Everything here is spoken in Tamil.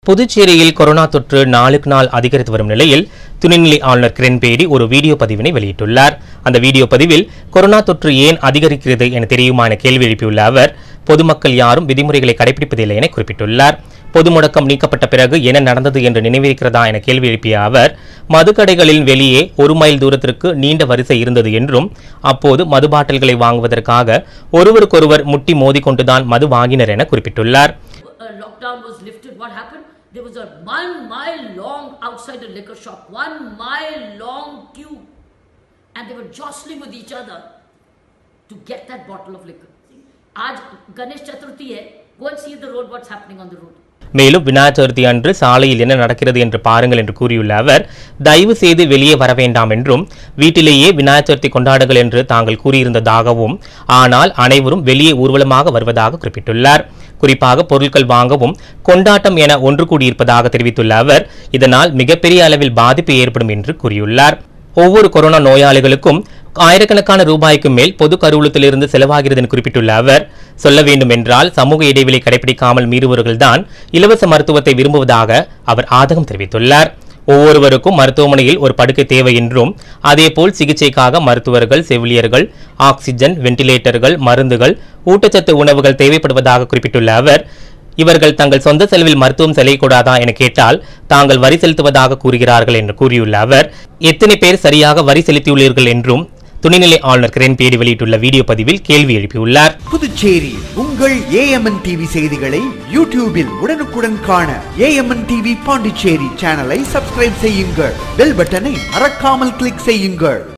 புதுச்சேரியில் கொரோனா தொற்று நாளுக்கு நாள் அதிகரித்து வரும் நிலையில் துணைநிலை ஆளுநர் கிரண்பேடி ஒரு வீடியோ பதிவினை வெளியிட்டுள்ளார் அந்த வீடியோ பதிவில் கொரோனா தொற்று ஏன் அதிகரிக்கிறது என தெரியுமா என கேள்வி எழுப்பியுள்ள அவர் பொதுமக்கள் யாரும் விதிமுறைகளை கடைபிடிப்பதில்லை என குறிப்பிட்டுள்ளார் பொது முடக்கம் நீக்கப்பட்ட பிறகு என்ன நடந்தது என்று நினைவிருக்கிறதா என கேள்வி எழுப்பிய அவர் மதுக்கடைகளின் வெளியே ஒரு மைல் தூரத்திற்கு நீண்ட வரிசை இருந்தது என்றும் அப்போது மது பாட்டில்களை வாங்குவதற்காக ஒருவருக்கொருவர் முட்டி மோதிக்கொண்டுதான் மது வாங்கினர் என குறிப்பிட்டுள்ளார் uh, lockdown was lifted, what happened? There was a one mile long outside a liquor shop, one mile long queue, and they were jostling with each other to get that bottle of liquor. आज गणेश चतुर्थी है go and see the road what's happening on the road மேலும் விநாயகர் சதுர்த்தி அன்று சாலையில் என்ன நடக்கிறது என்று பாருங்கள் என்று கூறியுள்ள அவர் தயவு செய்து வெளியே வர வேண்டாம் என்றும் வீட்டிலேயே விநாயகர் சதுர்த்தி கொண்டாடுங்கள் என்று தாங்கள் கூறியிருந்ததாகவும் ஆனால் அனைவரும் வெளியே ஊர்வலமாக வருவதாக குறிப்பிட்டுள்ளார் குறிப்பாக பொருட்கள் வாங்கவும் கொண்டாட்டம் என ஒன்று கூடியிருப்பதாக தெரிவித்துள்ள அவர் இதனால் மிகப்பெரிய அளவில் பாதிப்பு ஏற்படும் என்று கூறியுள்ளார் ஒவ்வொரு கொரோனா நோயாளிகளுக்கும் ஆயிரக்கணக்கான ரூபாய்க்கு மேல் பொது கருவூலத்திலிருந்து செலவாகிறது என குறிப்பிட்டுள்ள அவர் சொல்ல வேண்டும் என்றால் சமூக இடைவெளி கடைபிடிக்காமல் மீறுபவர்கள்தான் இலவச மருத்துவத்தை விரும்புவதாக அவர் ஆதகம் தெரிவித்துள்ளார் ஒவ்வொருவருக்கும் மருத்துவமனையில் ஒரு படுக்கை தேவை என்றும் அதேபோல் சிகிச்சைக்காக மருத்துவர்கள் செவிலியர்கள் ஆக்சிஜன் வெண்டிலேட்டர்கள் மருந்துகள் ஊட்டச்சத்து உணவுகள் தேவைப்படுவதாக குறிப்பிட்டுள்ள அவர் இவர்கள் தங்கள் சொந்த செலவில் மருத்துவம் செய்யக்கூடாதா என கேட்டால் தாங்கள் வரி செலுத்துவதாக கூறுகிறார்கள் என்று கூறியுள்ள அவர் எத்தனை பேர் சரியாக வரி செலுத்தியுள்ளீர்கள் என்றும் துணைநிலை ஆளுநர் கிரண்பேடி வெளியிட்டுள்ள வீடியோ பதிவில் கேள்வி எழுப்பியுள்ளார் புதுச்சேரி உங்கள் ஏஎம்என் டிவி செய்திகளை யூடியூபில் உடனுக்குடன் காண ஏஎம்என் டிவி பாண்டிச்சேரி சேனலை சப்ஸ்கிரைப் செய்யுங்கள் பெல் பட்டனை மறக்காமல் கிளிக் செய்யுங்கள்